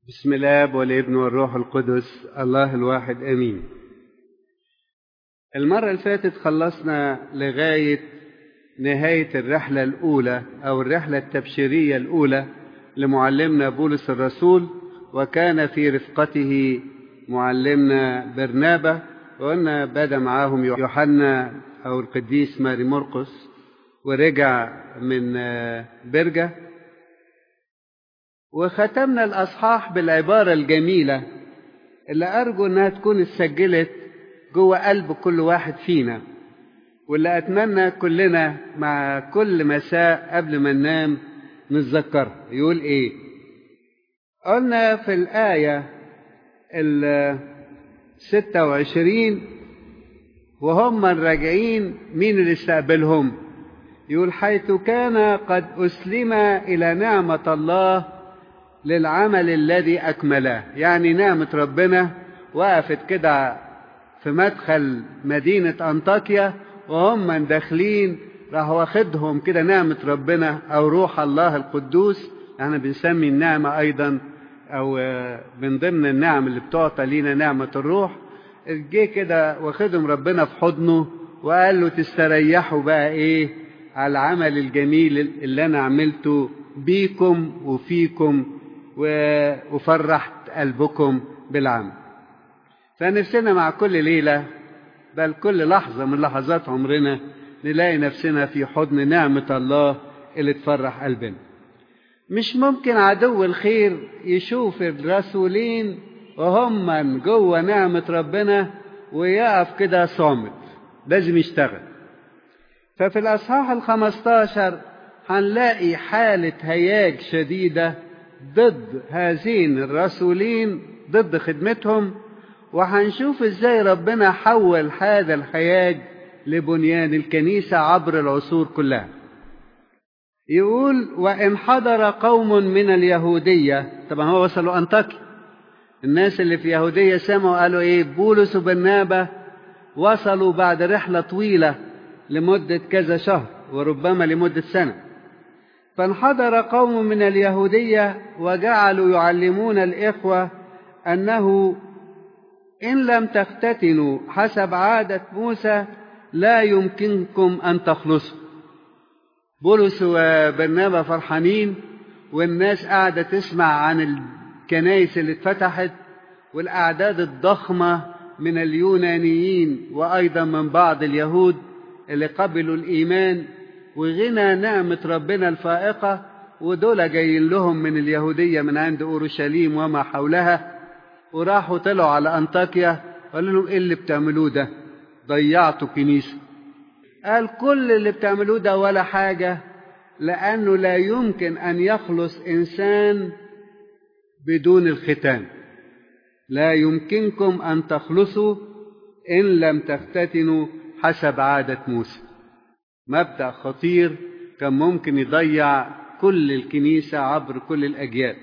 بسم الله والابن والروح القدس الله الواحد امين المره اللي فاتت خلصنا لغايه نهايه الرحله الاولى او الرحله التبشيريه الاولى لمعلمنا بولس الرسول وكان في رفقته معلمنا برنابا وقلنا بدا معاهم يوحنا او القديس ماري مرقس ورجع من برجه وختمنا الأصحاح بالعبارة الجميلة اللي أرجو إنها تكون اتسجلت جوه قلب كل واحد فينا واللي أتمنى كلنا مع كل مساء قبل ما ننام نتذكرها يقول إيه؟ قلنا في الآية ال 26 وهم راجعين مين اللي استقبلهم؟ يقول حيث كان قد أسلم إلى نعمة الله للعمل الذي أكمله يعني نعمة ربنا وقفت كده في مدخل مدينة أنطاكيا وهم داخلين راح واخدهم كده نعمة ربنا أو روح الله القدوس احنا بنسمي النعمة أيضا أو من ضمن النعم اللي بتعطى لينا نعمة الروح جه كده واخدهم ربنا في حضنه وقال له تستريحوا بقى إيه على العمل الجميل اللي أنا عملته بيكم وفيكم وفرحت قلبكم بالعمل فنفسنا مع كل ليلة بل كل لحظة من لحظات عمرنا نلاقي نفسنا في حضن نعمة الله اللي تفرح قلبنا مش ممكن عدو الخير يشوف الرسولين وهم جوه نعمة ربنا ويقف كده صامت لازم يشتغل ففي الأصحاح الخمستاشر هنلاقي حالة هياج شديدة ضد هذين الرسولين ضد خدمتهم وهنشوف ازاي ربنا حول هذا الحياج لبنيان الكنيسة عبر العصور كلها يقول وإن حضر قوم من اليهودية طبعا هو وصلوا أنطاكيا الناس اللي في يهودية سمعوا قالوا إيه بولس وبرنابا وصلوا بعد رحلة طويلة لمدة كذا شهر وربما لمدة سنة فانحدر قوم من اليهودية وجعلوا يعلمون الإخوة أنه إن لم تختتنوا حسب عادة موسى لا يمكنكم أن تخلصوا بولس وبرنابا فرحانين والناس قاعدة تسمع عن الكنائس اللي اتفتحت والأعداد الضخمة من اليونانيين وأيضا من بعض اليهود اللي قبلوا الإيمان وغنى نعمة ربنا الفائقة ودول جايين لهم من اليهودية من عند أورشليم وما حولها وراحوا طلعوا على أنطاكيا قالوا لهم إيه اللي بتعملوه ده ضيعتوا كنيسة قال كل اللي بتعملوه ده ولا حاجة لأنه لا يمكن أن يخلص إنسان بدون الختان لا يمكنكم أن تخلصوا إن لم تختتنوا حسب عادة موسى مبدأ خطير كان ممكن يضيع كل الكنيسة عبر كل الأجيال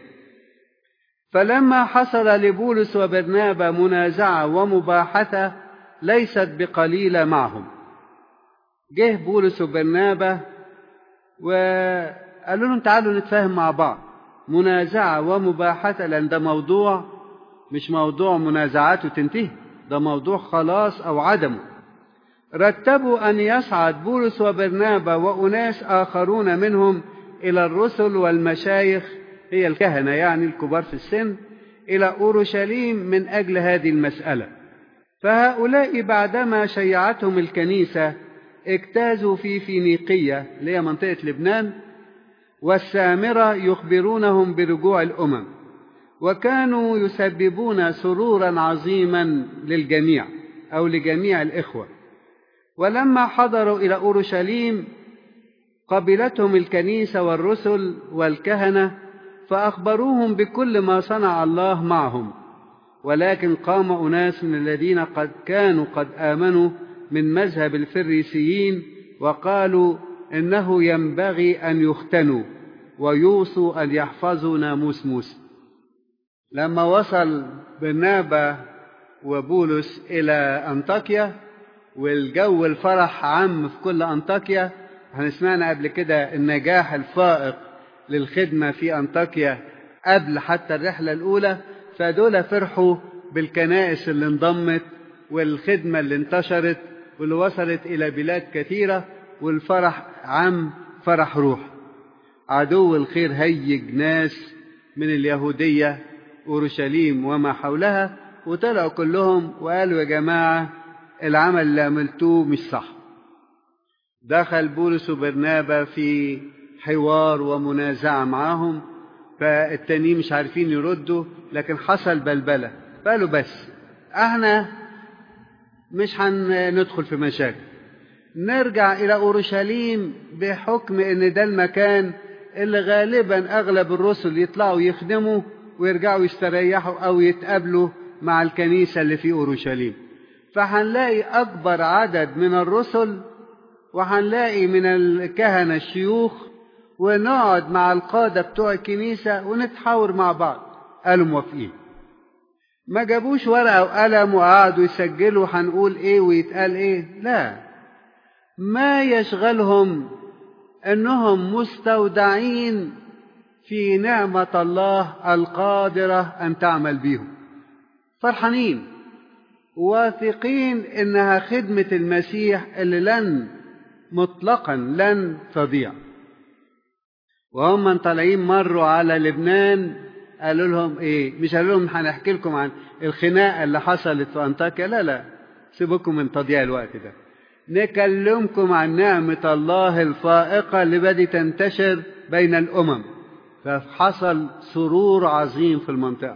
فلما حصل لبولس وبرنابا منازعة ومباحثة ليست بقليلة معهم جه بولس وبرنابا وقالوا لهم تعالوا نتفاهم مع بعض منازعة ومباحثة لأن ده موضوع مش موضوع منازعات وتنتهي ده موضوع خلاص أو عدمه رتبوا أن يصعد بولس وبرنابا وأناس آخرون منهم إلى الرسل والمشايخ هي الكهنة يعني الكبار في السن إلى أورشليم من أجل هذه المسألة فهؤلاء بعدما شيعتهم الكنيسة اجتازوا في فينيقية اللي هي منطقة لبنان والسامرة يخبرونهم برجوع الأمم وكانوا يسببون سرورا عظيما للجميع أو لجميع الإخوة ولما حضروا إلى أورشليم قبلتهم الكنيسة والرسل والكهنة فأخبروهم بكل ما صنع الله معهم ولكن قام أناس من الذين قد كانوا قد آمنوا من مذهب الفريسيين وقالوا إنه ينبغي أن يختنوا ويوصوا أن يحفظوا ناموس موسى لما وصل برنابا وبولس إلى أنطاكيا والجو الفرح عام في كل أنطاكيا احنا سمعنا قبل كده النجاح الفائق للخدمة في أنطاكيا قبل حتى الرحلة الأولى فدول فرحوا بالكنائس اللي انضمت والخدمة اللي انتشرت واللي وصلت إلى بلاد كثيرة والفرح عم فرح روح عدو الخير هيج ناس من اليهودية أورشليم وما حولها وطلعوا كلهم وقالوا يا جماعة العمل اللي عملتوه مش صح دخل بولس وبرنابا في حوار ومنازعة معاهم فالتانيين مش عارفين يردوا لكن حصل بلبلة قالوا بس احنا مش هندخل في مشاكل نرجع إلى أورشليم بحكم إن ده المكان اللي غالبا أغلب الرسل يطلعوا يخدموا ويرجعوا يستريحوا أو يتقابلوا مع الكنيسة اللي في أورشليم فهنلاقي أكبر عدد من الرسل وهنلاقي من الكهنة الشيوخ ونقعد مع القادة بتوع الكنيسة ونتحاور مع بعض قالوا موافقين ما جابوش ورقة وقلم وقعدوا يسجلوا هنقول ايه ويتقال ايه لا ما يشغلهم انهم مستودعين في نعمة الله القادرة ان تعمل بيهم فرحانين واثقين انها خدمة المسيح اللي لن مطلقا لن تضيع وهم طالعين مروا على لبنان قالوا لهم ايه مش قالوا لهم هنحكي لكم عن الخناقه اللي حصلت في انطاكيا لا لا سيبكم من تضييع الوقت ده نكلمكم عن نعمة الله الفائقة اللي بدأت تنتشر بين الأمم فحصل سرور عظيم في المنطقة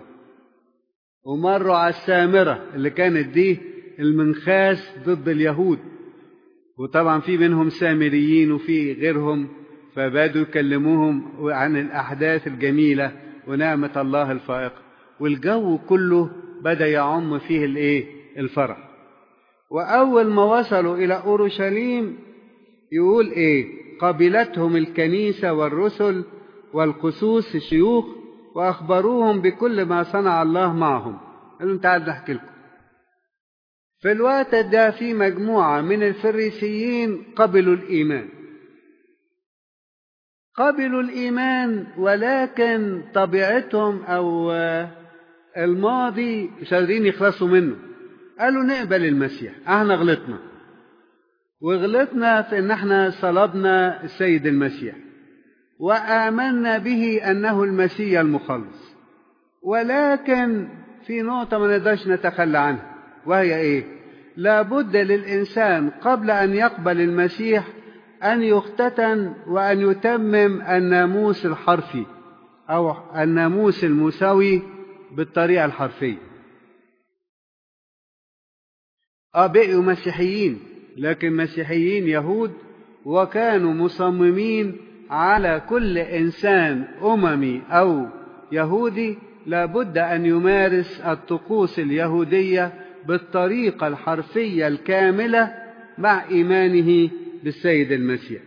ومروا على السامرة اللي كانت دي المنخاس ضد اليهود وطبعا في منهم سامريين وفي غيرهم فبدوا يكلموهم عن الأحداث الجميلة ونعمة الله الفائقة والجو كله بدأ يعم فيه الإيه؟ الفرح وأول ما وصلوا إلى أورشليم يقول إيه؟ قبلتهم الكنيسة والرسل والقسوس الشيوخ وأخبروهم بكل ما صنع الله معهم قالوا لهم تعالوا نحكي لكم في الوقت ده في مجموعة من الفريسيين قبلوا الإيمان قبلوا الإيمان ولكن طبيعتهم أو الماضي مش قادرين يخلصوا منه قالوا نقبل المسيح احنا غلطنا وغلطنا في ان احنا صلبنا السيد المسيح وآمنا به أنه المسيح المخلص ولكن في نقطة ما نقدرش نتخلى عنها وهي إيه؟ لابد للإنسان قبل أن يقبل المسيح أن يختتن وأن يتمم الناموس الحرفي أو الناموس المساوي بالطريقة الحرفية. آه بقوا مسيحيين لكن مسيحيين يهود وكانوا مصممين على كل إنسان أممي أو يهودي لابد أن يمارس الطقوس اليهودية بالطريقة الحرفية الكاملة مع إيمانه بالسيد المسيح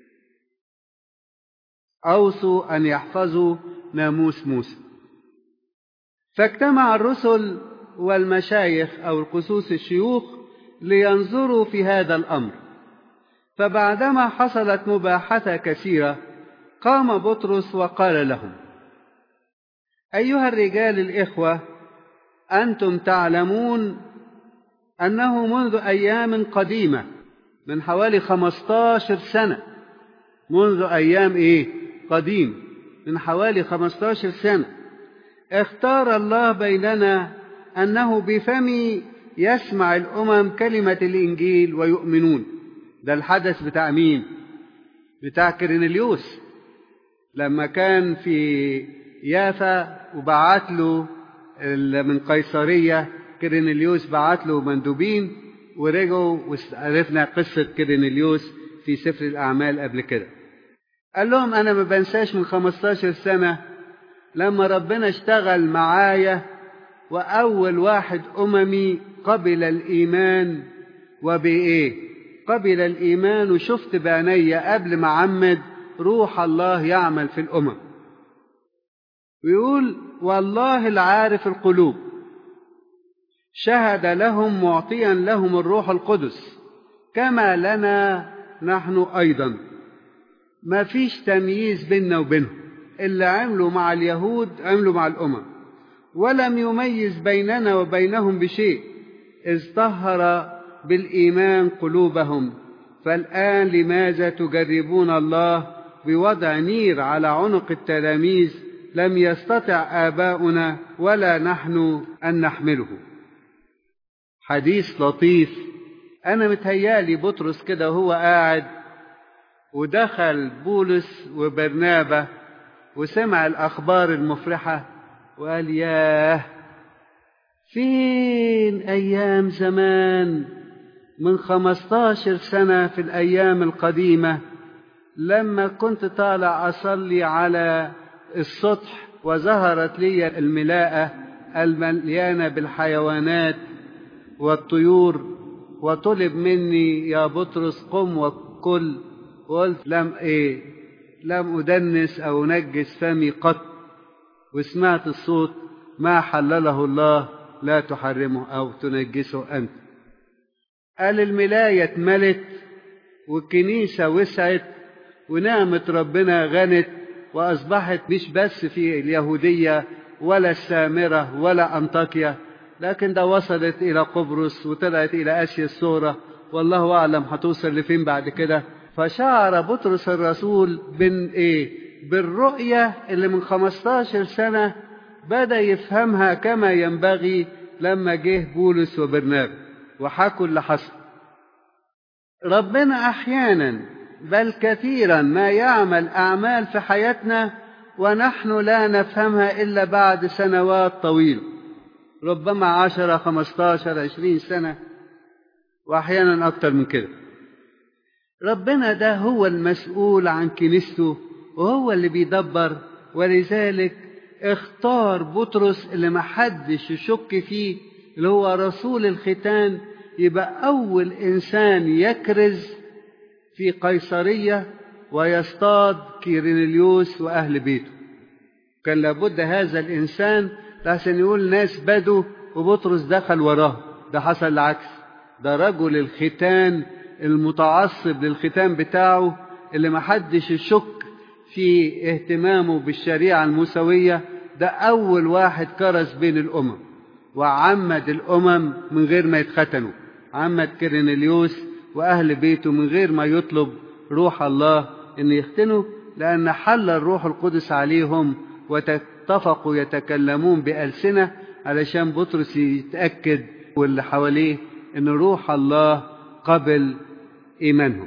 أوصوا أن يحفظوا ناموس موسى فاجتمع الرسل والمشايخ أو القسوس الشيوخ لينظروا في هذا الأمر فبعدما حصلت مباحثة كثيرة قام بطرس وقال لهم أيها الرجال الإخوة أنتم تعلمون أنه منذ أيام قديمة من حوالي خمستاشر سنة منذ أيام إيه قديم من حوالي خمستاشر سنة اختار الله بيننا أنه بفمي يسمع الأمم كلمة الإنجيل ويؤمنون ده الحدث بتاع مين بتاع كرينيليوس لما كان في يافا وبعت له من قيصرية كرينيليوس بعت له مندوبين ورجعوا وعرفنا قصة كرينيليوس في سفر الأعمال قبل كده قال لهم أنا ما بنساش من 15 سنة لما ربنا اشتغل معايا وأول واحد أممي قبل الإيمان وبإيه قبل الإيمان وشفت بعيني قبل ما عمد روح الله يعمل في الأمم ويقول والله العارف القلوب شهد لهم معطيا لهم الروح القدس كما لنا نحن أيضا ما فيش تمييز بيننا وبينهم اللي عملوا مع اليهود عملوا مع الأمم ولم يميز بيننا وبينهم بشيء إذ طهر بالإيمان قلوبهم فالآن لماذا تجربون الله بوضع نير على عنق التلاميذ لم يستطع آباؤنا ولا نحن أن نحمله حديث لطيف أنا متهيالي بطرس كده وهو قاعد ودخل بولس وبرنابة وسمع الأخبار المفرحة وقال ياه فين أيام زمان من خمستاشر سنة في الأيام القديمة لما كنت طالع أصلي على السطح وظهرت لي الملاءة المليانة بالحيوانات والطيور وطلب مني يا بطرس قم وكل وقلت لم ايه لم أدنس أو نجس فمي قط وسمعت الصوت ما حلله الله لا تحرمه أو تنجسه أنت قال الملاية اتملت والكنيسة وسعت ونعمة ربنا غنت وأصبحت مش بس في اليهودية ولا السامرة ولا أنطاكيا لكن ده وصلت إلى قبرص وطلعت إلى آسيا الصغرى والله أعلم هتوصل لفين بعد كده فشعر بطرس الرسول بن إيه بالرؤية اللي من 15 سنة بدأ يفهمها كما ينبغي لما جه بولس وبرنابا وحكوا اللي حصل ربنا أحيانا بل كثيرا ما يعمل أعمال في حياتنا ونحن لا نفهمها إلا بعد سنوات طويلة ربما عشرة خمستاشر عشرين سنة وأحيانا أكتر من كده ربنا ده هو المسؤول عن كنيسته وهو اللي بيدبر ولذلك اختار بطرس اللي ما حدش يشك فيه اللي هو رسول الختان يبقى أول إنسان يكرز في قيصرية ويصطاد كيرينيليوس وأهل بيته كان لابد هذا الإنسان لحسن يقول ناس بدوا وبطرس دخل وراه ده حصل العكس ده رجل الختان المتعصب للختان بتاعه اللي ما حدش يشك في اهتمامه بالشريعة الموسوية ده أول واحد كرز بين الأمم وعمد الأمم من غير ما يتختنوا عمد كيرينيليوس وأهل بيته من غير ما يطلب روح الله أن يختنوا لأن حل الروح القدس عليهم واتفقوا يتكلمون بألسنة علشان بطرس يتأكد واللي حواليه أن روح الله قبل إيمانهم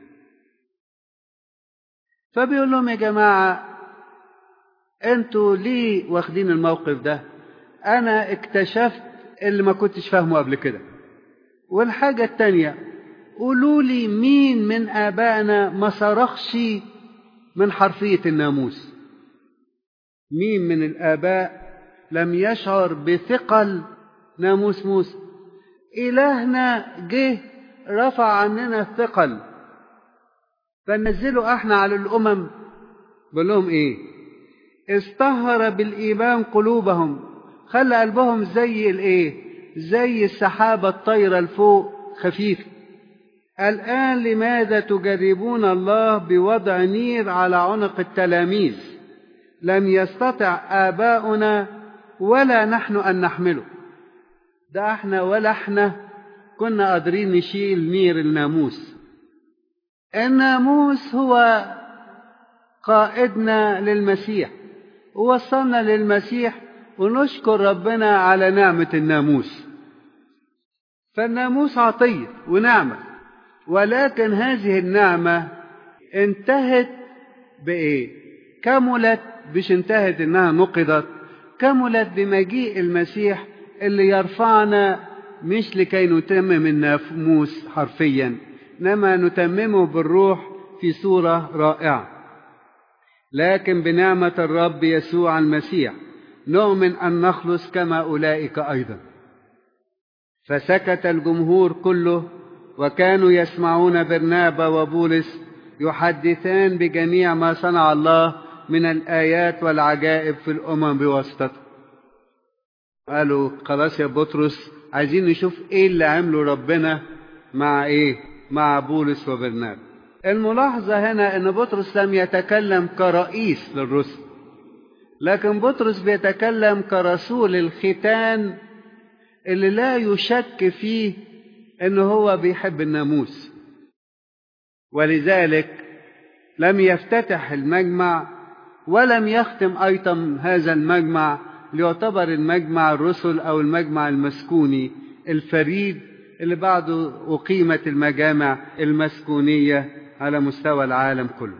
فبيقول لهم يا جماعة انتوا ليه واخدين الموقف ده انا اكتشفت اللي ما كنتش فاهمه قبل كده والحاجة التانية قولوا لي مين من آبائنا ما صرخش من حرفية الناموس مين من الآباء لم يشعر بثقل ناموس موسى إلهنا جه رفع عننا الثقل فنزلوا احنا على الأمم بقول لهم ايه استهر بالإيمان قلوبهم خلى قلبهم زي الايه زي السحابة الطايرة لفوق خفيفة الآن لماذا تجربون الله بوضع نير على عنق التلاميذ لم يستطع آباؤنا ولا نحن أن نحمله ده احنا ولا احنا كنا قادرين نشيل نير الناموس الناموس هو قائدنا للمسيح ووصلنا للمسيح ونشكر ربنا على نعمة الناموس فالناموس عطية ونعمة ولكن هذه النعمة انتهت بإيه؟ كملت مش انتهت إنها نقضت كملت بمجيء المسيح اللي يرفعنا مش لكي نتمم الناموس حرفيا إنما نتممه بالروح في صورة رائعة لكن بنعمة الرب يسوع المسيح نؤمن أن نخلص كما أولئك أيضا فسكت الجمهور كله وكانوا يسمعون برنابا وبولس يحدثان بجميع ما صنع الله من الآيات والعجائب في الأمم بواسطته قالوا خلاص يا بطرس عايزين نشوف ايه اللي عمله ربنا مع ايه مع بولس وبرنابا الملاحظة هنا ان بطرس لم يتكلم كرئيس للرسل لكن بطرس بيتكلم كرسول الختان اللي لا يشك فيه انه هو بيحب الناموس ولذلك لم يفتتح المجمع ولم يختم ايضا هذا المجمع ليعتبر المجمع الرسل او المجمع المسكوني الفريد اللي بعده اقيمت المجامع المسكونيه على مستوى العالم كله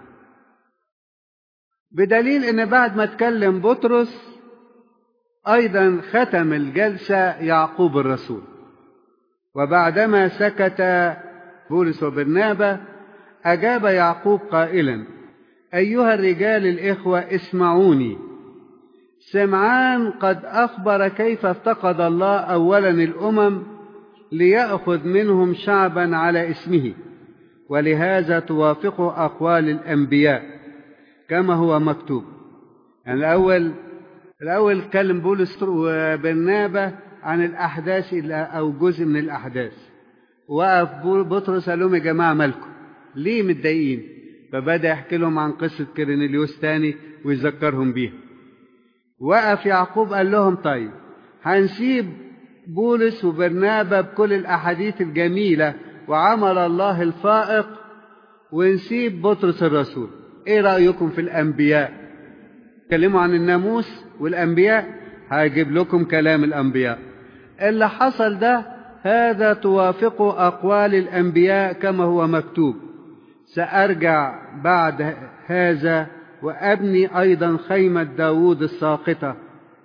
بدليل ان بعد ما اتكلم بطرس ايضا ختم الجلسه يعقوب الرسول وبعدما سكت بولس وبرنابا اجاب يعقوب قائلا ايها الرجال الاخوه اسمعوني سمعان قد اخبر كيف افتقد الله اولا الامم لياخذ منهم شعبا على اسمه ولهذا توافق اقوال الانبياء كما هو مكتوب يعني الأول الأول كلم بولس وبرنابة عن الأحداث أو جزء من الأحداث وقف بطرس قال لهم يا جماعة مالكم ليه متضايقين فبدأ يحكي لهم عن قصة كيرنيليوس تاني ويذكرهم بيها وقف يعقوب قال لهم طيب هنسيب بولس وبرنابة بكل الأحاديث الجميلة وعمل الله الفائق ونسيب بطرس الرسول ايه رأيكم في الأنبياء تكلموا عن الناموس والأنبياء هجيب لكم كلام الأنبياء اللي حصل ده هذا توافق أقوال الأنبياء كما هو مكتوب سأرجع بعد هذا وأبني أيضا خيمة داود الساقطة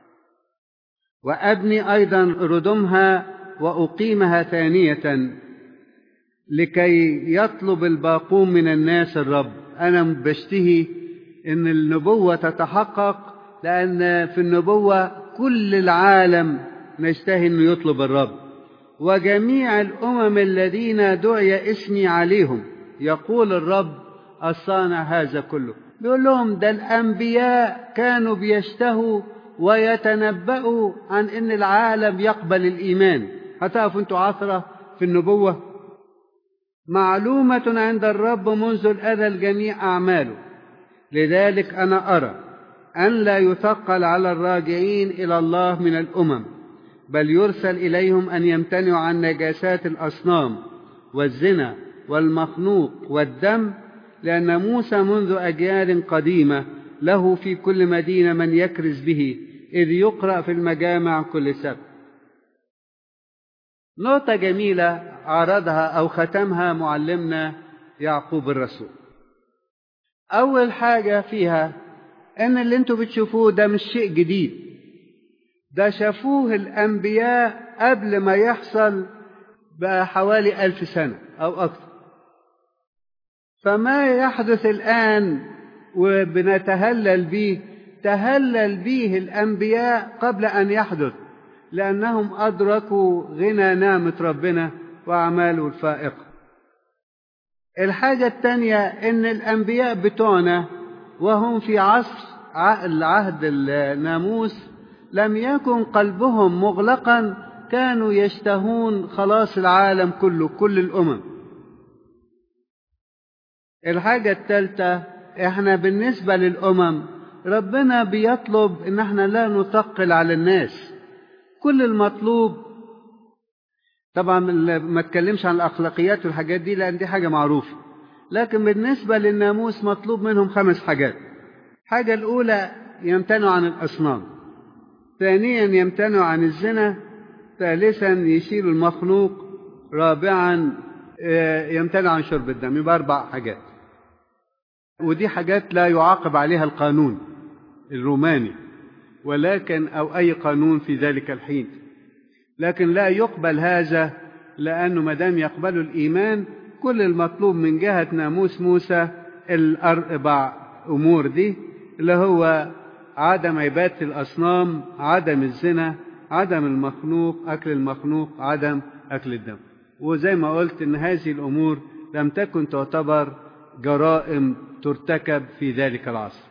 وأبني أيضا ردمها وأقيمها ثانية لكي يطلب الباقون من الناس الرب أنا بشتهي إن النبوة تتحقق لأن في النبوة كل العالم نشتهي إنه يطلب الرب وجميع الأمم الذين دعي اسمي عليهم يقول الرب الصانع هذا كله بيقول لهم ده الأنبياء كانوا بيشتهوا ويتنبأوا عن إن العالم يقبل الإيمان هتقفوا أنتوا عثرة في النبوة معلومة عند الرب منذ الأزل جميع أعماله لذلك أنا أرى أن لا يثقل على الراجعين إلى الله من الأمم بل يرسل إليهم أن يمتنعوا عن نجاسات الأصنام والزنا والمخنوق والدم لأن موسى منذ أجيال قديمة له في كل مدينة من يكرز به إذ يقرأ في المجامع كل سبت نقطة جميلة عرضها أو ختمها معلمنا يعقوب الرسول أول حاجة فيها إن اللي أنتوا بتشوفوه ده مش شيء جديد ده شافوه الأنبياء قبل ما يحصل بحوالي ألف سنة أو أكثر فما يحدث الآن وبنتهلل به تهلل به الأنبياء قبل أن يحدث لأنهم أدركوا غنى نعمة ربنا وأعماله الفائقة الحاجة الثانية إن الأنبياء بتوعنا وهم في عصر العهد الناموس لم يكن قلبهم مغلقا كانوا يشتهون خلاص العالم كله كل الأمم الحاجة الثالثة احنا بالنسبة للأمم ربنا بيطلب ان احنا لا نثقل على الناس كل المطلوب طبعا ما اتكلمش عن الاخلاقيات والحاجات دي لان دي حاجه معروفه لكن بالنسبه للناموس مطلوب منهم خمس حاجات الحاجه الاولى يمتنعوا عن الاصنام ثانيا يمتنعوا عن الزنا ثالثا يشيلوا المخلوق رابعا يمتنعوا عن شرب الدم يبقى اربع حاجات ودي حاجات لا يعاقب عليها القانون الروماني ولكن او اي قانون في ذلك الحين لكن لا يقبل هذا لانه ما دام يقبلوا الايمان كل المطلوب من جهه ناموس موسى الاربع امور دي اللي هو عدم عباده الاصنام عدم الزنا عدم المخنوق اكل المخنوق عدم اكل الدم وزي ما قلت ان هذه الامور لم تكن تعتبر جرائم ترتكب في ذلك العصر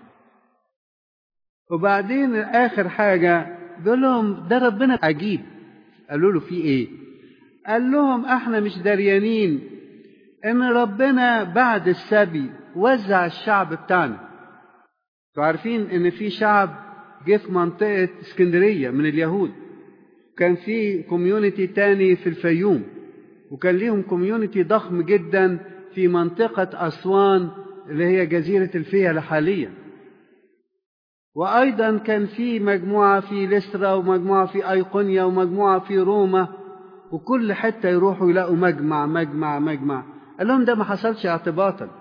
وبعدين اخر حاجه بيقول لهم ده ربنا عجيب قالوا له في ايه قال لهم احنا مش دريانين ان ربنا بعد السبي وزع الشعب بتاعنا انتوا عارفين ان في شعب جه في منطقة اسكندرية من اليهود كان في كوميونتي تاني في الفيوم وكان ليهم كوميونتي ضخم جدا في منطقة أسوان اللي هي جزيرة الفيلة حاليا وأيضا كان في مجموعة في لسترا ومجموعة في أيقونيا ومجموعة في روما وكل حتة يروحوا يلاقوا مجمع مجمع مجمع قال لهم ده ما حصلش اعتباطا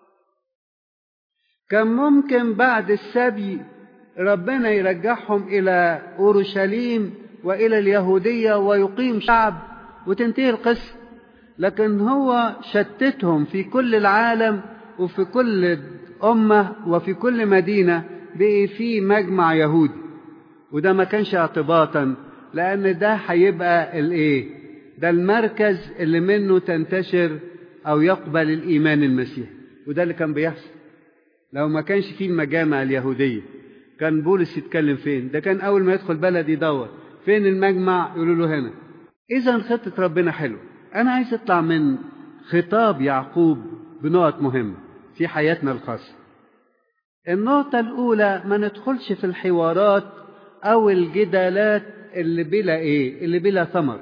كان ممكن بعد السبي ربنا يرجعهم إلى أورشليم وإلى اليهودية ويقيم شعب وتنتهي القصة لكن هو شتتهم في كل العالم وفي كل أمة وفي كل مدينة بقي في مجمع يهودي وده ما كانش اعتباطا لأن ده هيبقى الإيه؟ ده المركز اللي منه تنتشر أو يقبل الإيمان المسيحي وده اللي كان بيحصل لو ما كانش فيه المجامع اليهودية كان بولس يتكلم فين ده كان أول ما يدخل بلد يدور فين المجمع يقولوا له هنا إذا خطة ربنا حلوة أنا عايز أطلع من خطاب يعقوب بنقط مهمة في حياتنا الخاصة النقطة الأولى ما ندخلش في الحوارات أو الجدالات اللي بلا إيه اللي بلا ثمر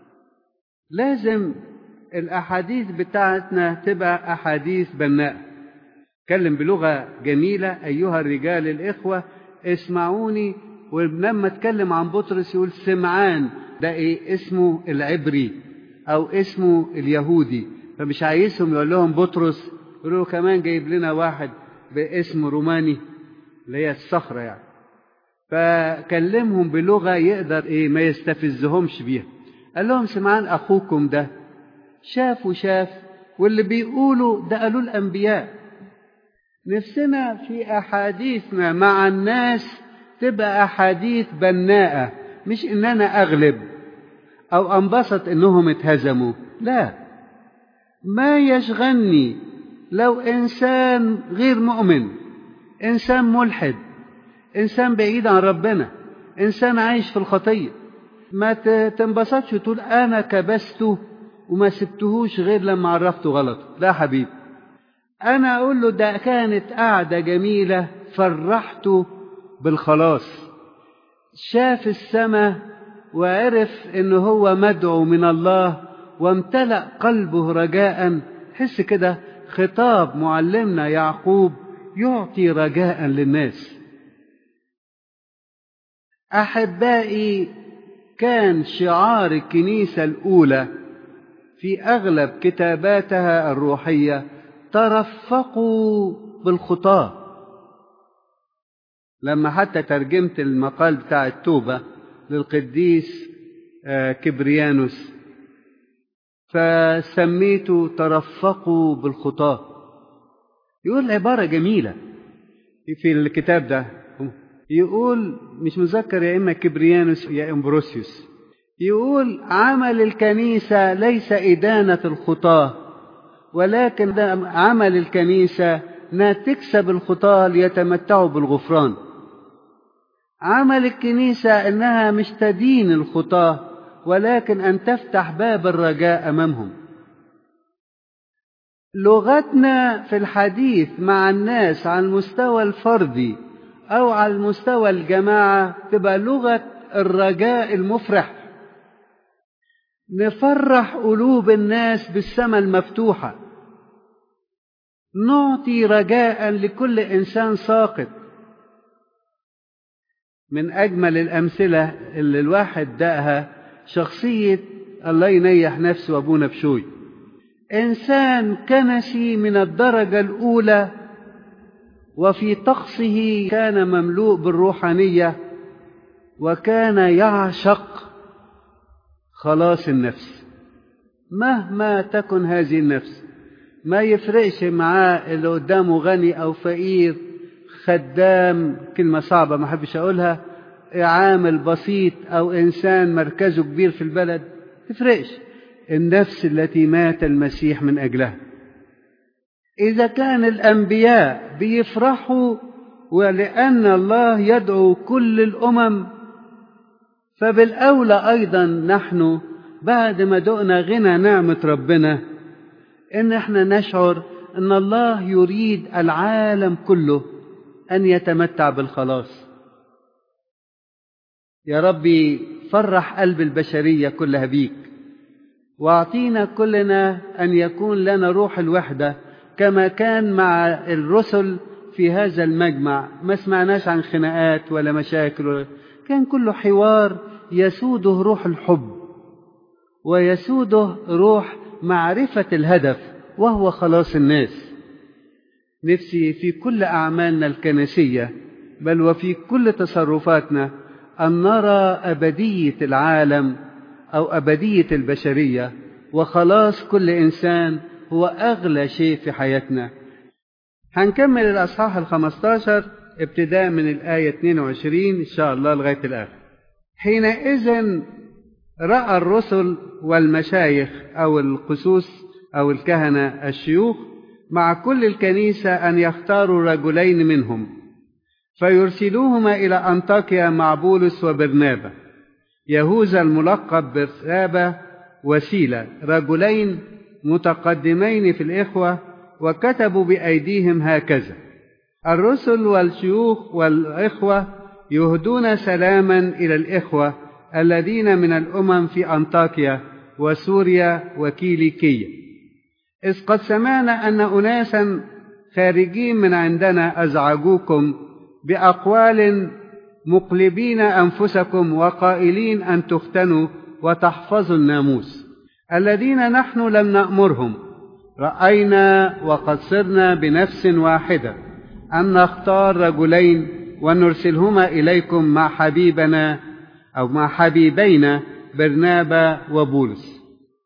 لازم الأحاديث بتاعتنا تبقى أحاديث بناءة اتكلم بلغة جميلة أيها الرجال الإخوة اسمعوني ولما اتكلم عن بطرس يقول سمعان ده ايه اسمه العبري او اسمه اليهودي فمش عايزهم يقول لهم بطرس يقولوا له كمان جايب لنا واحد باسم روماني اللي هي الصخرة يعني فكلمهم بلغة يقدر ايه ما يستفزهمش بيها قال لهم سمعان اخوكم ده شاف وشاف واللي بيقولوا ده قالوا الانبياء نفسنا في احاديثنا مع الناس تبقى احاديث بناءه مش ان انا اغلب او انبسط انهم اتهزموا لا ما يشغلني لو انسان غير مؤمن انسان ملحد انسان بعيد عن ربنا انسان عايش في الخطيه ما تنبسطش وتقول انا كبسته وما سبتهوش غير لما عرفته غلط لا حبيبي انا اقول له ده كانت قعده جميله فرحته بالخلاص شاف السماء وعرف ان هو مدعو من الله وامتلأ قلبه رجاء حس كده خطاب معلمنا يعقوب يعطي رجاء للناس احبائي كان شعار الكنيسه الاولى في اغلب كتاباتها الروحيه ترفقوا بالخطاه لما حتى ترجمت المقال بتاع التوبة للقديس كبريانوس فسميته ترفقوا بالخطاة يقول عبارة جميلة في الكتاب ده يقول مش مذكر يا إما كبريانوس يا إمبروسيوس يقول عمل الكنيسة ليس إدانة الخطاة ولكن عمل الكنيسة انها تكسب الخطاة ليتمتعوا بالغفران عمل الكنيسة انها مش تدين الخطاة ولكن ان تفتح باب الرجاء امامهم لغتنا في الحديث مع الناس على المستوى الفردي او على المستوى الجماعة تبقى لغة الرجاء المفرح نفرح قلوب الناس بالسماء المفتوحه نعطي رجاء لكل انسان ساقط من اجمل الامثله اللي الواحد دقها شخصيه الله ينيح نفسه ابونا بشوي انسان كنسي من الدرجه الاولى وفي طقسه كان مملوء بالروحانيه وكان يعشق خلاص النفس مهما تكن هذه النفس ما يفرقش معاه اللي قدامه غني او فقير خدام كلمة صعبة ما احبش اقولها عامل بسيط او انسان مركزه كبير في البلد تفرقش النفس التي مات المسيح من اجلها اذا كان الانبياء بيفرحوا ولان الله يدعو كل الامم فبالاولى ايضا نحن بعد ما دقنا غنى نعمه ربنا ان احنا نشعر ان الله يريد العالم كله ان يتمتع بالخلاص يا ربي فرح قلب البشرية كلها بيك واعطينا كلنا أن يكون لنا روح الوحدة كما كان مع الرسل في هذا المجمع ما سمعناش عن خناقات ولا مشاكل ولا كان كله حوار يسوده روح الحب ويسوده روح معرفة الهدف وهو خلاص الناس نفسي في كل أعمالنا الكنسية بل وفي كل تصرفاتنا أن نرى أبدية العالم أو أبدية البشرية وخلاص كل إنسان هو أغلى شيء في حياتنا هنكمل الأصحاح الخمستاشر ابتداء من الآية 22 إن شاء الله لغاية الآخر حينئذ رأى الرسل والمشايخ أو القسوس أو الكهنة الشيوخ مع كل الكنيسة أن يختاروا رجلين منهم فيرسلوهما إلى أنطاكيا مع بولس وبرنابا يهوذا الملقب برسابة وسيلة رجلين متقدمين في الإخوة وكتبوا بأيديهم هكذا الرسل والشيوخ والإخوة يهدون سلاما إلى الإخوة الذين من الأمم في أنطاكيا وسوريا وكيليكية إذ قد سمعنا أن أناسا خارجين من عندنا أزعجوكم بأقوال مقلبين أنفسكم وقائلين أن تختنوا وتحفظوا الناموس الذين نحن لم نأمرهم رأينا وقد صرنا بنفس واحدة أن نختار رجلين ونرسلهما إليكم مع حبيبنا أو مع حبيبينا برنابا وبولس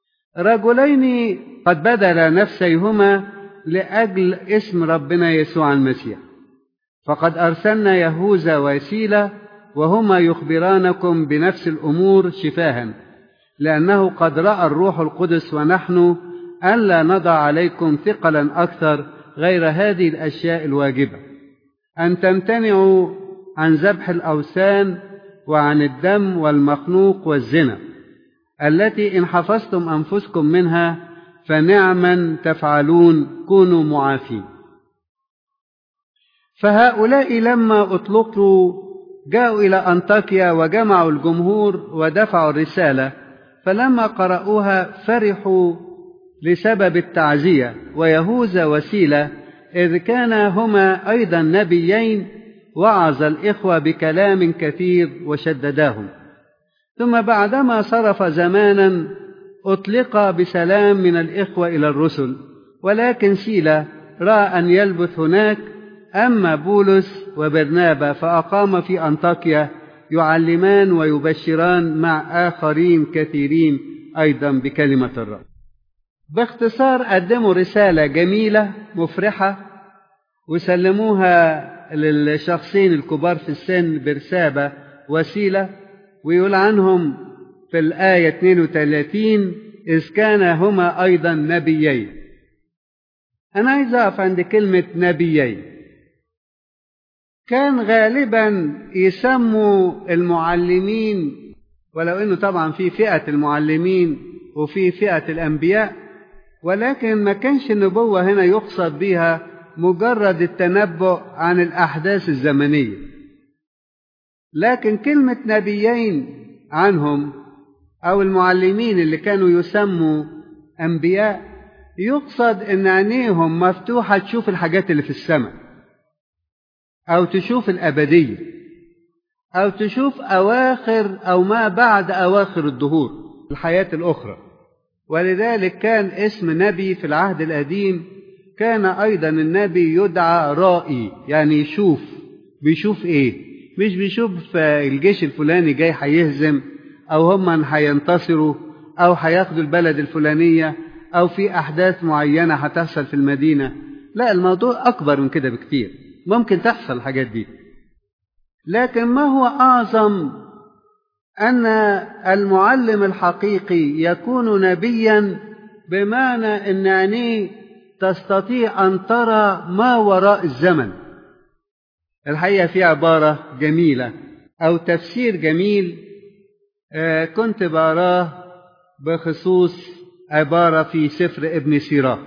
رجلين قد بدل نفسيهما لأجل اسم ربنا يسوع المسيح فقد أرسلنا يهوذا وسيلة وهما يخبرانكم بنفس الأمور شفاها لأنه قد رأى الروح القدس ونحن ألا نضع عليكم ثقلا أكثر غير هذه الأشياء الواجبة أن تمتنعوا عن ذبح الأوثان وعن الدم والمخنوق والزنا التي إن حفظتم أنفسكم منها فنعما تفعلون كونوا معافين فهؤلاء لما أطلقوا جاءوا إلى أنطاكيا وجمعوا الجمهور ودفعوا الرسالة فلما قرأوها فرحوا لسبب التعزية ويهوذا وسيلة إذ كانا هما أيضا نبيين وعظ الإخوة بكلام كثير وشدداهم ثم بعدما صرف زمانا أطلق بسلام من الإخوة إلى الرسل ولكن سيلة رأى أن يلبث هناك أما بولس وبرنابا فأقام في أنطاكيا يعلمان ويبشران مع آخرين كثيرين أيضا بكلمة الرب باختصار قدموا رسالة جميلة مفرحة وسلموها للشخصين الكبار في السن برسابة وسيلة ويقول عنهم في الآية 32 إذ كان هما أيضا نبيين أنا عايز أقف عند كلمة نبيين كان غالبا يسموا المعلمين ولو انه طبعا في فئه المعلمين وفي فئه الانبياء ولكن ما كانش النبوه هنا يقصد بها مجرد التنبؤ عن الاحداث الزمنيه لكن كلمه نبيين عنهم او المعلمين اللي كانوا يسموا انبياء يقصد ان عينيهم مفتوحه تشوف الحاجات اللي في السماء أو تشوف الأبدية أو تشوف أواخر أو ما بعد أواخر الدهور الحياة الأخرى ولذلك كان اسم نبي في العهد القديم كان أيضا النبي يدعى رائي يعني يشوف بيشوف إيه مش بيشوف الجيش الفلاني جاي هيهزم أو هم هينتصروا أو هياخدوا البلد الفلانية أو في أحداث معينة هتحصل في المدينة لا الموضوع أكبر من كده بكتير ممكن تحصل الحاجات دي لكن ما هو اعظم ان المعلم الحقيقي يكون نبيا بمعنى ان عينيه تستطيع ان ترى ما وراء الزمن الحقيقه في عباره جميله او تفسير جميل كنت بقراه بخصوص عباره في سفر ابن سيراه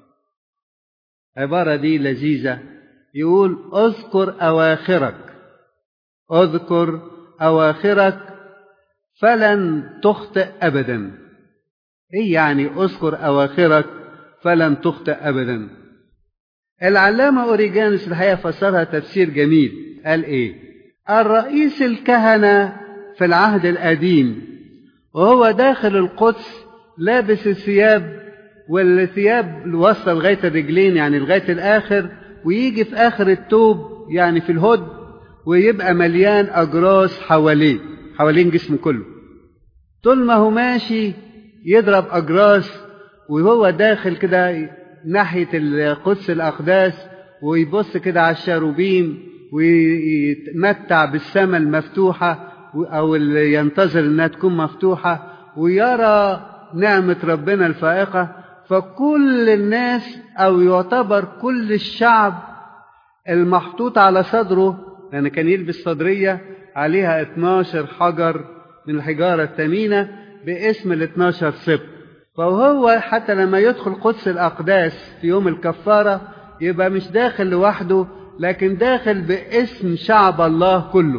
عباره دي لذيذه يقول اذكر أواخرك اذكر أواخرك فلن تخطئ أبدا إيه يعني اذكر أواخرك فلن تخطئ أبدا العلامة أوريجانوس الحقيقة فسرها تفسير جميل قال إيه الرئيس الكهنة في العهد القديم وهو داخل القدس لابس الثياب والثياب واصلة لغاية الرجلين يعني لغاية الآخر ويجي في آخر التوب يعني في الهد ويبقى مليان أجراس حواليه حوالين جسمه كله طول ما هو ماشي يضرب أجراس وهو داخل كده ناحية القدس الأقداس ويبص كده على الشاروبيم ويتمتع بالسماء المفتوحة أو اللي ينتظر إنها تكون مفتوحة ويرى نعمة ربنا الفائقة فكل الناس أو يعتبر كل الشعب المحطوط على صدره لأن كان يلبس صدرية عليها 12 حجر من الحجارة الثمينة باسم ال 12 سبط فهو حتى لما يدخل قدس الأقداس في يوم الكفارة يبقى مش داخل لوحده لكن داخل باسم شعب الله كله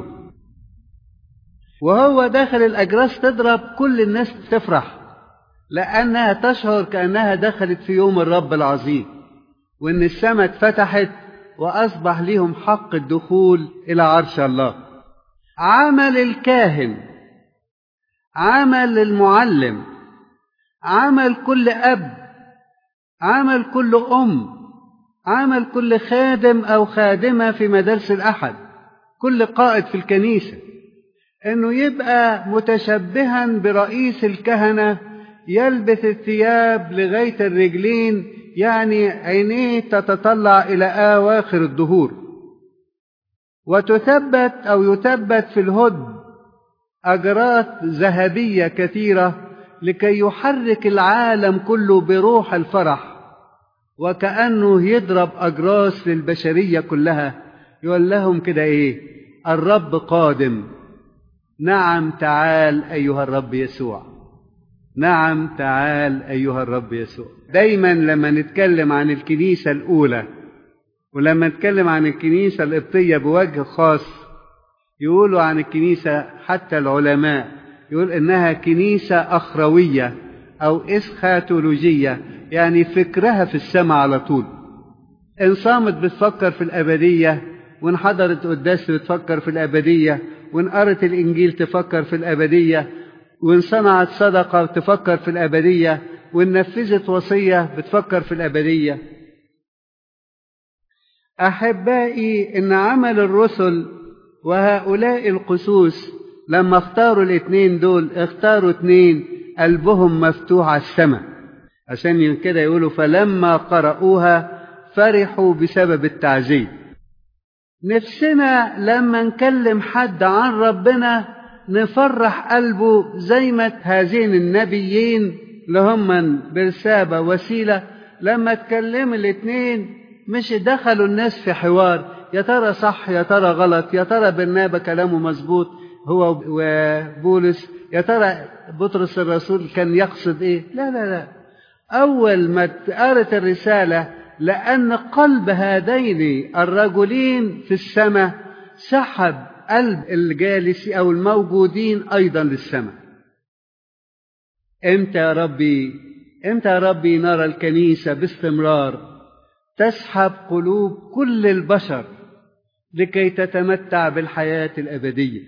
وهو داخل الأجراس تضرب كل الناس تفرح لأنها تشعر كأنها دخلت في يوم الرب العظيم وإن السماء اتفتحت وأصبح لهم حق الدخول إلى عرش الله عمل الكاهن عمل المعلم عمل كل أب عمل كل أم عمل كل خادم أو خادمة في مدارس الأحد كل قائد في الكنيسة إنه يبقى متشبها برئيس الكهنة يلبس الثياب لغاية الرجلين يعني عينيه تتطلع إلى أواخر الدهور وتثبت أو يثبت في الهد أجرات ذهبية كثيرة لكي يحرك العالم كله بروح الفرح وكأنه يضرب أجراس للبشرية كلها يقول لهم كده إيه الرب قادم نعم تعال أيها الرب يسوع نعم تعال أيها الرب يسوع دايما لما نتكلم عن الكنيسة الأولى ولما نتكلم عن الكنيسة القبطية بوجه خاص يقولوا عن الكنيسة حتى العلماء يقول إنها كنيسة أخروية أو إسخاتولوجية يعني فكرها في السماء على طول إن صامت بتفكر في الأبدية وإن حضرت قداس بتفكر في الأبدية وإن قرت الإنجيل تفكر في الأبدية وإن صنعت صدقة تفكر في الأبدية وإن نفذت وصية بتفكر في الأبدية أحبائي إن عمل الرسل وهؤلاء القسوس لما اختاروا الاثنين دول اختاروا اثنين قلبهم مفتوح على السماء عشان كده يقولوا فلما قرأوها فرحوا بسبب التعزية نفسنا لما نكلم حد عن ربنا نفرح قلبه زي ما هذين النبيين اللي هم برسابة وسيلة لما تكلم الاثنين مش دخلوا الناس في حوار يا ترى صح يا ترى غلط يا ترى برنابا كلامه مظبوط هو وبولس يا ترى بطرس الرسول كان يقصد ايه لا لا لا اول ما قرأت الرسالة لأن قلب هذين الرجلين في السماء سحب قلب الجالس أو الموجودين أيضا للسماء امتى يا ربي امتى يا ربي نرى الكنيسة باستمرار تسحب قلوب كل البشر لكي تتمتع بالحياة الأبدية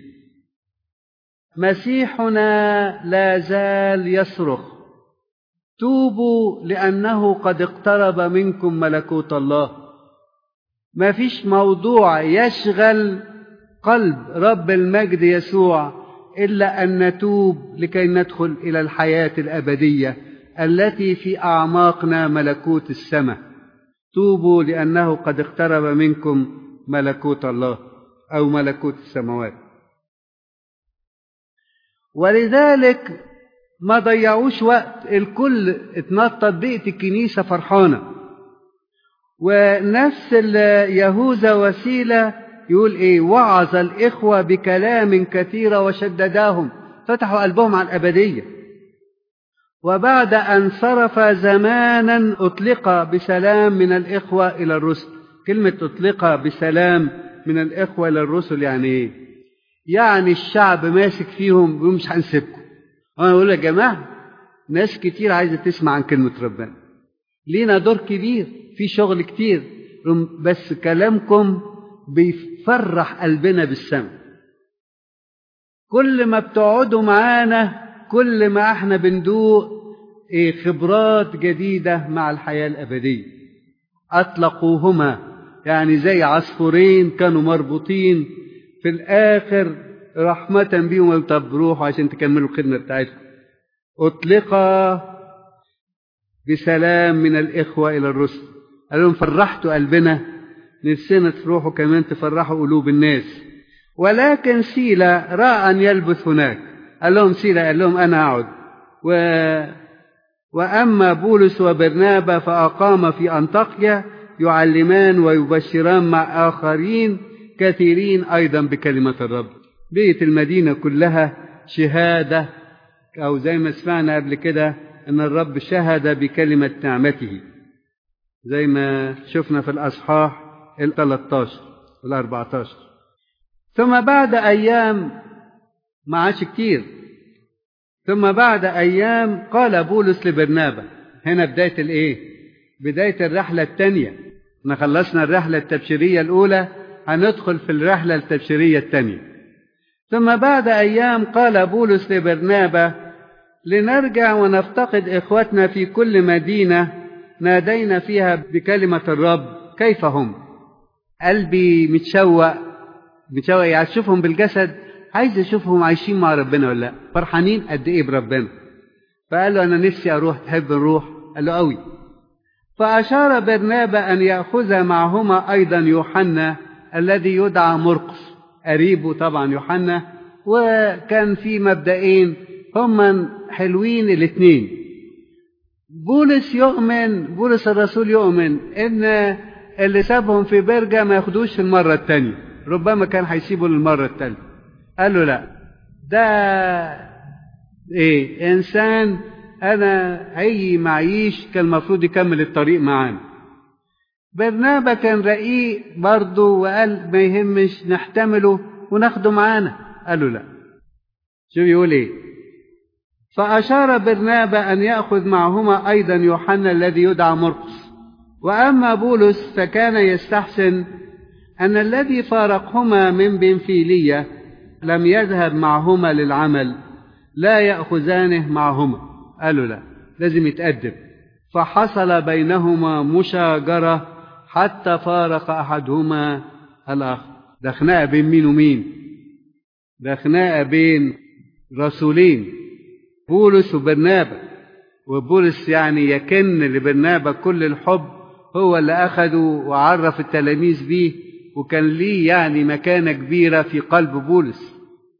مسيحنا لا زال يصرخ توبوا لأنه قد اقترب منكم ملكوت الله ما فيش موضوع يشغل قلب رب المجد يسوع إلا أن نتوب لكي ندخل إلى الحياة الأبدية التي في أعماقنا ملكوت السماء توبوا لأنه قد اقترب منكم ملكوت الله أو ملكوت السماوات ولذلك ما ضيعوش وقت الكل اتنطط بقت الكنيسة فرحانة ونفس يهوذا وسيلة يقول ايه وعظ الإخوة بكلام كثيرة وشدداهم فتحوا قلبهم على الأبدية وبعد أن صرف زمانا أطلق بسلام من الإخوة إلى الرسل كلمة أطلق بسلام من الإخوة إلى الرسل يعني إيه؟ يعني الشعب ماسك فيهم بيقول مش هنسيبكم انا اقول يا جماعه ناس كتير عايزه تسمع عن كلمه ربنا لينا دور كبير في شغل كتير بس كلامكم بيفرح قلبنا بالسماء كل ما بتقعدوا معانا كل ما احنا بندوق إيه خبرات جديدة مع الحياة الأبدية أطلقوهما يعني زي عصفورين كانوا مربوطين في الآخر رحمة بيهم طب روحوا عشان تكملوا الخدمة بتاعتكم أطلقا بسلام من الإخوة إلى الرسل قال لهم فرحتوا قلبنا نفسنا تروحوا كمان تفرحوا قلوب الناس ولكن سيلا رأى أن يلبث هناك قال لهم سيلا قال لهم أنا أقعد و... وأما بولس وبرنابا فأقام في أنطاكيا يعلمان ويبشران مع آخرين كثيرين أيضا بكلمة الرب بيت المدينة كلها شهادة أو زي ما سمعنا قبل كده أن الرب شهد بكلمة نعمته زي ما شفنا في الأصحاح ال 13 وال 14 ثم بعد أيام ما عادش كتير ثم بعد أيام قال بولس لبرنابا هنا بداية الإيه؟ بداية الرحلة الثانية احنا خلصنا الرحلة التبشيرية الأولى هندخل في الرحلة التبشيرية الثانية ثم بعد أيام قال بولس لبرنابا لنرجع ونفتقد إخوتنا في كل مدينة نادينا فيها بكلمة الرب كيف هم قلبي متشوق متشوق يعني أشوفهم بالجسد عايز أشوفهم عايشين مع ربنا ولا لا فرحانين قد إيه بربنا فقال له أنا نفسي أروح تحب نروح قال له قوي فأشار برنابا أن يأخذ معهما أيضا يوحنا الذي يدعى مرقس قريبه طبعا يوحنا وكان في مبدئين هما حلوين الاثنين بولس يؤمن بولس الرسول يؤمن ان اللي سابهم في برجة ما ياخدوش المرة التانية ربما كان هيسيبه للمرة التانية قال له لا ده ايه انسان انا هي معيش كان المفروض يكمل الطريق معانا برنابا كان رقيق برضه وقال ما يهمش نحتمله وناخده معانا قالوا لا شوف يقول ايه فأشار برنابا أن يأخذ معهما أيضا يوحنا الذي يدعى مرقس وأما بولس فكان يستحسن أن الذي فارقهما من بنفيلية لم يذهب معهما للعمل لا يأخذانه معهما قالوا لا لازم يتأدب فحصل بينهما مشاجرة حتى فارق أحدهما الآخر ده خناقة بين مين ومين ده خناقة بين رسولين بولس وبرنابا وبولس يعني يكن لبرنابا كل الحب هو اللي أخده وعرف التلاميذ بيه وكان ليه يعني مكانة كبيرة في قلب بولس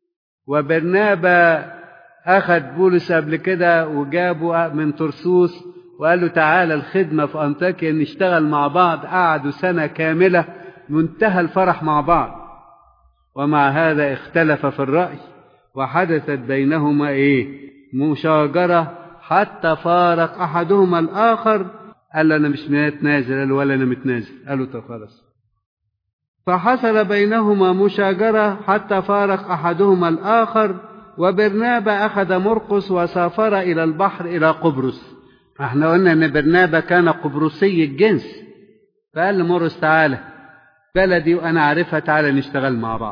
وبرنابا أخذ بولس قبل كده وجابه من ترسوس وقال له تعالى الخدمة في أنطاكيا نشتغل مع بعض قعدوا سنة كاملة منتهى الفرح مع بعض ومع هذا اختلف في الرأي وحدثت بينهما إيه مشاجرة حتى فارق أحدهما الآخر قال له أنا مش متنازل قال له ولا أنا متنازل قال له طب خلاص فحصل بينهما مشاجرة حتى فارق أحدهما الآخر وبرنابا أخذ مرقس وسافر إلى البحر إلى قبرص احنا قلنا ان برنابا كان قبرصي الجنس فقال لمرقس تعالى بلدي وانا عارفها تعالى نشتغل مع بعض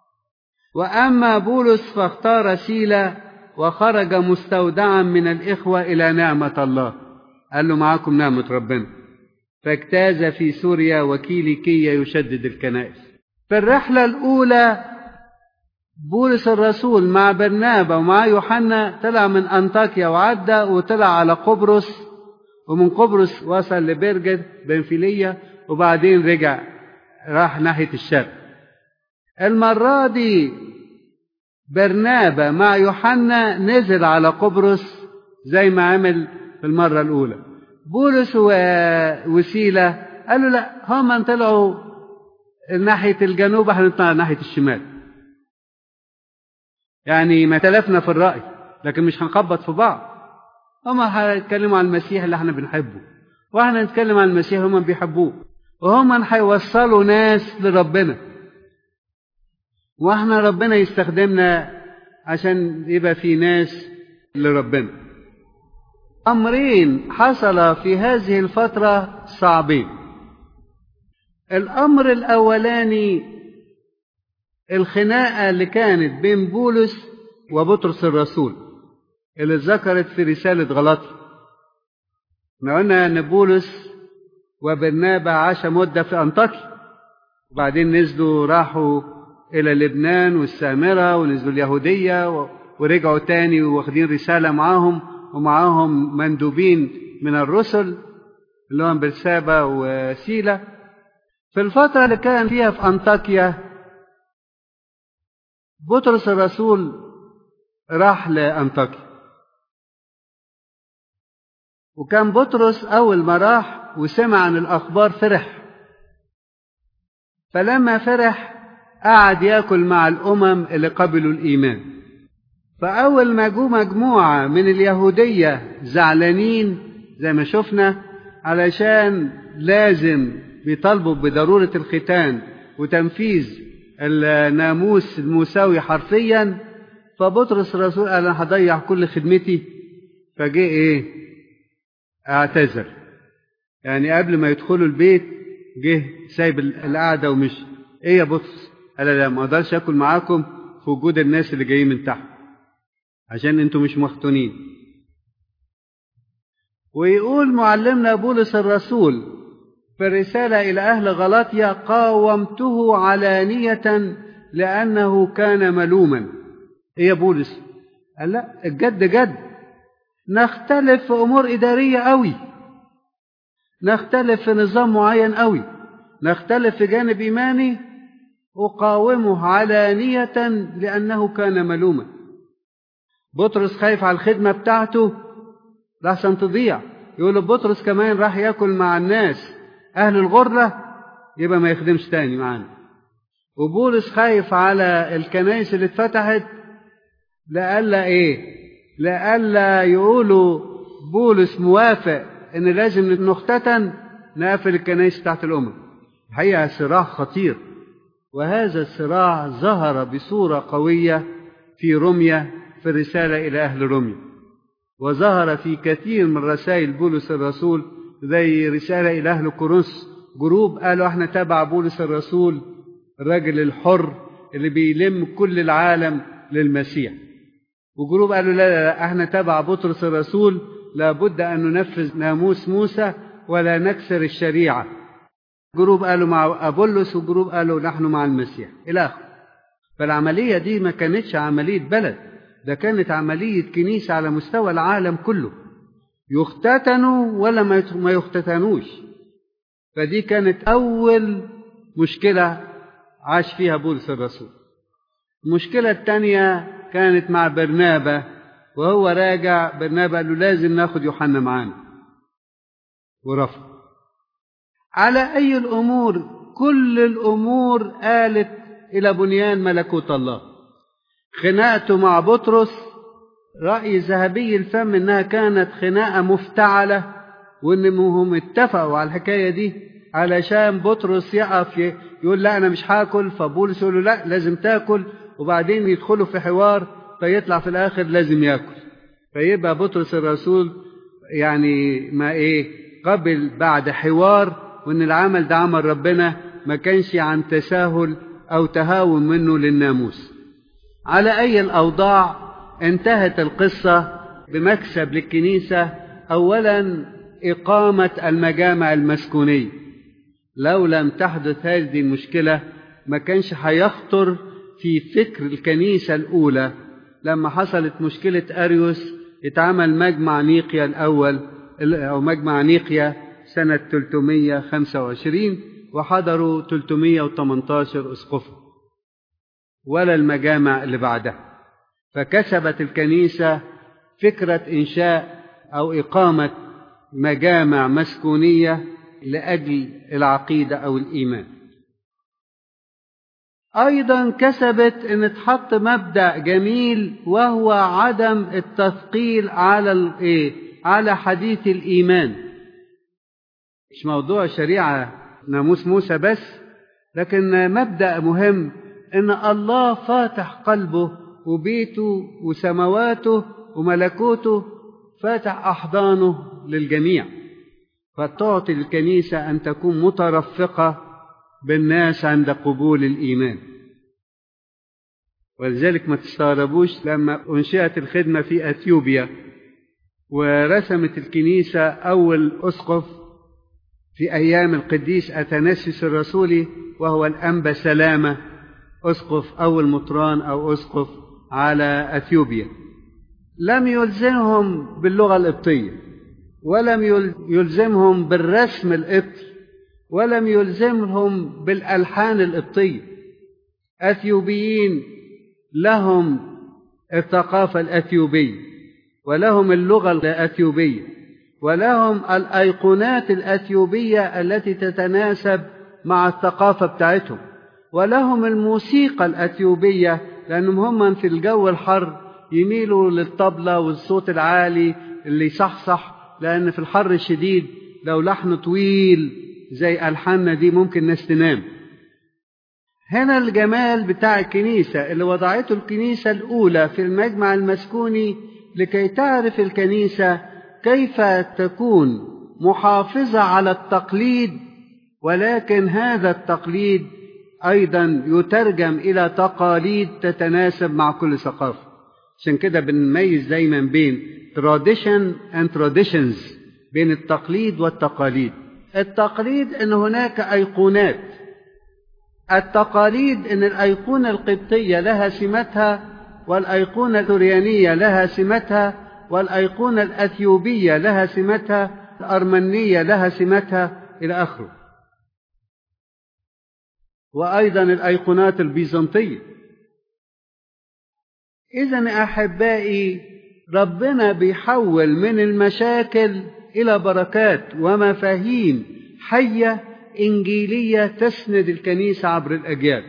واما بولس فاختار سيلا وخرج مستودعا من الاخوه الى نعمه الله قال له معاكم نعمه ربنا فاجتاز في سوريا وكيليكية يشدد الكنائس في الرحلة الأولى بولس الرسول مع برنابا ومع يوحنا طلع من أنطاكيا وعدى وطلع على قبرص ومن قبرص وصل لبرجة بنفيلية وبعدين رجع راح ناحية الشرق المرة دي برنابا مع يوحنا نزل على قبرص زي ما عمل في المرة الأولى بولس وسيلة قالوا لا هم طلعوا ناحية الجنوب احنا نطلع ناحية الشمال يعني ما تلفنا في الرأي لكن مش هنخبط في بعض هم هيتكلموا عن المسيح اللي احنا بنحبه واحنا نتكلم عن المسيح هم بيحبوه وهم هيوصلوا ناس لربنا واحنا ربنا يستخدمنا عشان يبقى في ناس لربنا أمرين حصل في هذه الفترة صعبين الأمر الأولاني الخناقة اللي كانت بين بولس وبطرس الرسول اللي ذكرت في رسالة غلطي احنا قلنا ان بولس وبرنابا عاش مدة في أنطاكيا وبعدين نزلوا راحوا إلى لبنان والسامرة ونزلوا اليهودية ورجعوا تاني واخدين رسالة معاهم ومعاهم مندوبين من الرسل اللي هم برسابة وسيلة في الفترة اللي كان فيها في أنطاكيا بطرس الرسول راح لأنطاكيا وكان بطرس أول ما راح وسمع عن الأخبار فرح فلما فرح قعد ياكل مع الأمم اللي قبلوا الإيمان فأول ما جو مجموعة من اليهودية زعلانين زي ما شفنا علشان لازم بيطالبوا بضرورة الختان وتنفيذ الناموس الموسوي حرفيا فبطرس الرسول قال انا هضيع كل خدمتي فجه ايه اعتذر يعني قبل ما يدخلوا البيت جه سايب القعده ومشي ايه يا بطرس قال لا ما اقدرش اكل معاكم في وجود الناس اللي جايين من تحت عشان انتوا مش مختونين ويقول معلمنا بولس الرسول في الرسالة إلى أهل غلاطيا قاومته علانية لأنه كان ملوما إيه يا بولس قال لا الجد جد نختلف في أمور إدارية قوي نختلف في نظام معين قوي نختلف في جانب إيماني أقاومه علانية لأنه كان ملوما بطرس خايف على الخدمة بتاعته لحسن تضيع يقول بطرس كمان راح ياكل مع الناس أهل الغرة يبقى ما يخدمش تاني معانا وبولس خايف على الكنائس اللي اتفتحت لألا إيه لألا يقولوا بولس موافق إن لازم نختتن نقفل الكنائس بتاعت الأمم الحقيقة صراع خطير وهذا الصراع ظهر بصورة قوية في روميا في الرسالة إلى أهل روميا وظهر في كثير من رسائل بولس الرسول زي رسالة إلى أهل كورنثوس جروب قالوا احنا تبع بولس الرسول الراجل الحر اللي بيلم كل العالم للمسيح وجروب قالوا لا لا, لا احنا تبع بطرس الرسول لابد أن ننفذ ناموس موسى ولا نكسر الشريعة جروب قالوا مع أبولس وجروب قالوا نحن مع المسيح إلى آخره فالعملية دي ما كانتش عملية بلد ده كانت عملية كنيسة على مستوى العالم كله يختتنوا ولا ما يختتنوش فدي كانت أول مشكلة عاش فيها بولس الرسول المشكلة الثانية كانت مع برنابة وهو راجع برنابة قال له لازم ناخد يوحنا معانا ورفض على أي الأمور كل الأمور قالت إلى بنيان ملكوت الله خناقته مع بطرس رأي ذهبي الفم إنها كانت خناقة مفتعلة وإنهم اتفقوا على الحكاية دي علشان بطرس يقف يقول لا أنا مش هاكل فبولس يقول له لا لازم تاكل وبعدين يدخلوا في حوار فيطلع في الآخر لازم ياكل فيبقى بطرس الرسول يعني ما إيه قبل بعد حوار وإن العمل ده عمل ربنا ما كانش عن تساهل أو تهاون منه للناموس على أي الأوضاع انتهت القصة بمكسب للكنيسة أولا إقامة المجامع المسكونية لو لم تحدث هذه المشكلة ما كانش هيخطر في فكر الكنيسة الأولى لما حصلت مشكلة أريوس اتعمل مجمع نيقيا الأول أو مجمع نيقيا سنة 325 وحضروا 318 أسقفا ولا المجامع اللي بعدها فكسبت الكنيسة فكرة إنشاء أو إقامة مجامع مسكونية لأجل العقيدة أو الإيمان أيضا كسبت أن تحط مبدأ جميل وهو عدم التثقيل على الإيه؟ على حديث الإيمان مش موضوع شريعة ناموس موسى بس لكن مبدأ مهم إن الله فاتح قلبه وبيته وسماواته وملكوته فاتح أحضانه للجميع فتعطي الكنيسة أن تكون مترفقة بالناس عند قبول الإيمان ولذلك ما تستغربوش لما أنشئت الخدمة في أثيوبيا ورسمت الكنيسة أول أسقف في أيام القديس أثناسيوس الرسولي وهو الأنبا سلامة أسقف أول مطران أو أسقف على أثيوبيا لم يلزمهم باللغة القبطية ولم يلزمهم بالرسم القبطي ولم يلزمهم بالألحان القبطية أثيوبيين لهم الثقافة الأثيوبية ولهم اللغة الأثيوبية ولهم الأيقونات الأثيوبية التي تتناسب مع الثقافة بتاعتهم ولهم الموسيقى الأثيوبية لأنهم هم في الجو الحر يميلوا للطبلة والصوت العالي اللي يصحصح لأن في الحر الشديد لو لحن طويل زي ألحاننا دي ممكن ناس تنام هنا الجمال بتاع الكنيسة اللي وضعته الكنيسة الأولى في المجمع المسكوني لكي تعرف الكنيسة كيف تكون محافظة على التقليد ولكن هذا التقليد أيضا يترجم إلى تقاليد تتناسب مع كل ثقافة عشان كده بنميز دايما بين tradition and traditions بين التقليد والتقاليد التقليد ان هناك ايقونات التقاليد ان الايقونه القبطيه لها سمتها والايقونه السوريانيه لها سمتها والايقونه الاثيوبيه لها سمتها الارمنيه لها سمتها الى اخره وايضا الايقونات البيزنطيه اذا احبائي ربنا بيحول من المشاكل الى بركات ومفاهيم حيه انجيليه تسند الكنيسه عبر الاجيال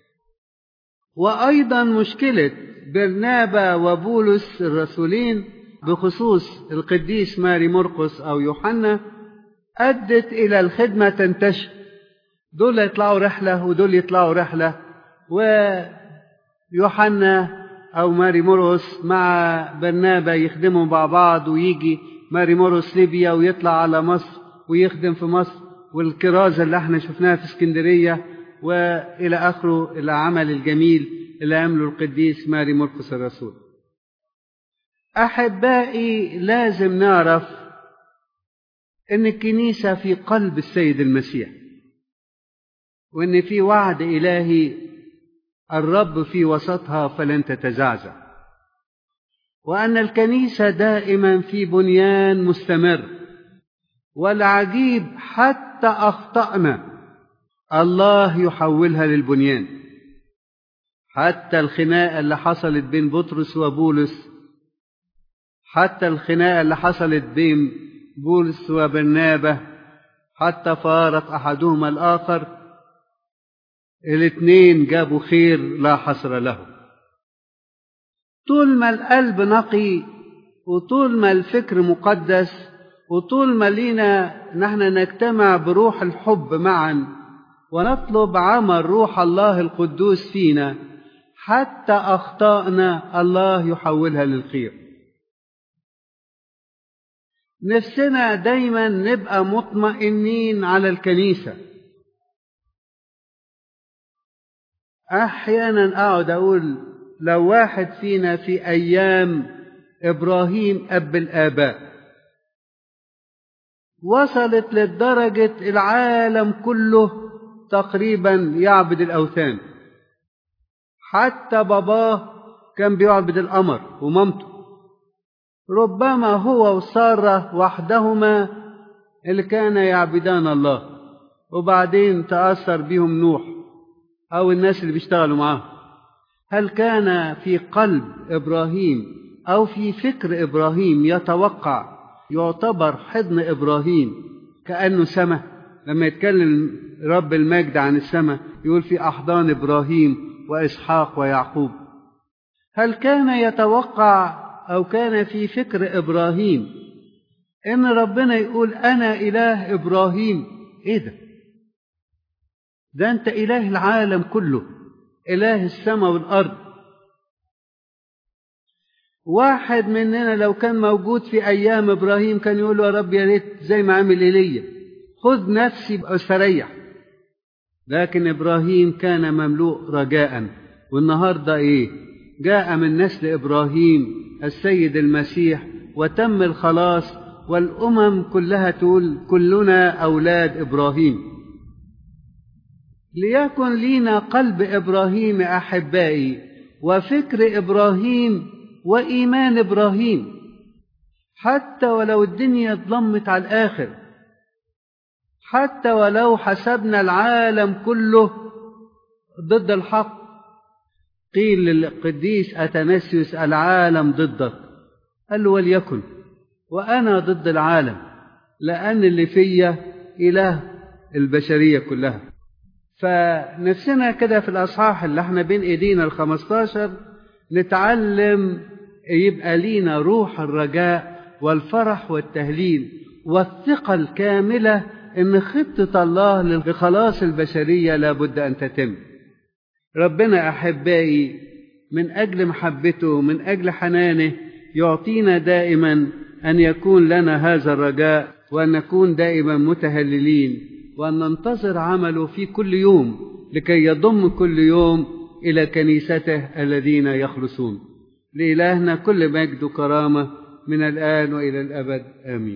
وايضا مشكله برنابا وبولس الرسولين بخصوص القديس ماري مرقس او يوحنا ادت الى الخدمه تنتشر دول يطلعوا رحله ودول يطلعوا رحله ويوحنا او ماري مرقس مع برنابا يخدموا مع بعض ويجي ماري مرقس ليبيا ويطلع على مصر ويخدم في مصر والكرازة اللي احنا شفناها في اسكندرية وإلى آخره العمل الجميل اللي عمله القديس ماري مرقس الرسول أحبائي لازم نعرف إن الكنيسة في قلب السيد المسيح وإن في وعد إلهي الرب في وسطها فلن تتزعزع وأن الكنيسة دائما في بنيان مستمر والعجيب حتى أخطأنا الله يحولها للبنيان حتى الخناقة اللي حصلت بين بطرس وبولس حتى الخناقة اللي حصلت بين بولس وبرنابة حتى فارق أحدهما الآخر الاثنين جابوا خير لا حصر له طول ما القلب نقي وطول ما الفكر مقدس وطول ما لينا نحن نجتمع بروح الحب معا ونطلب عمل روح الله القدوس فينا حتى أخطائنا الله يحولها للخير نفسنا دايما نبقى مطمئنين على الكنيسة أحيانا أقعد أقول لو واحد فينا في أيام إبراهيم أب الآباء وصلت لدرجة العالم كله تقريبا يعبد الأوثان حتى باباه كان بيعبد القمر ومامته ربما هو وسارة وحدهما اللي كان يعبدان الله وبعدين تأثر بهم نوح أو الناس اللي بيشتغلوا معاه هل كان في قلب إبراهيم أو في فكر إبراهيم يتوقع يعتبر حضن إبراهيم كأنه سماء لما يتكلم رب المجد عن السماء يقول في أحضان إبراهيم وإسحاق ويعقوب هل كان يتوقع أو كان في فكر إبراهيم إن ربنا يقول أنا إله إبراهيم إيه ده؟ ده أنت إله العالم كله إله السماء والأرض واحد مننا لو كان موجود في أيام إبراهيم كان يقول له يا رب يا ريت زي ما عمل إيليا خذ نفسي واستريح لكن إبراهيم كان مملوء رجاء والنهارده إيه؟ جاء من نسل إبراهيم السيد المسيح وتم الخلاص والأمم كلها تقول كلنا أولاد إبراهيم ليكن لينا قلب إبراهيم أحبائي وفكر إبراهيم وإيمان إبراهيم حتى ولو الدنيا اتضمت على الآخر حتى ولو حسبنا العالم كله ضد الحق قيل للقديس أتنسيوس العالم ضدك قال له وليكن وأنا ضد العالم لأن اللي فيا إله البشرية كلها فنفسنا كده في الأصحاح اللي احنا بين إيدينا الخمستاشر نتعلم يبقى لينا روح الرجاء والفرح والتهليل والثقة الكاملة إن خطة الله لخلاص البشرية لابد أن تتم ربنا أحبائي من أجل محبته من أجل حنانه يعطينا دائما أن يكون لنا هذا الرجاء وأن نكون دائما متهللين وأن ننتظر عمله في كل يوم لكي يضم كل يوم إلى كنيسته الذين يخلصون لإلهنا كل مجد وكرامة من الآن وإلى الأبد آمين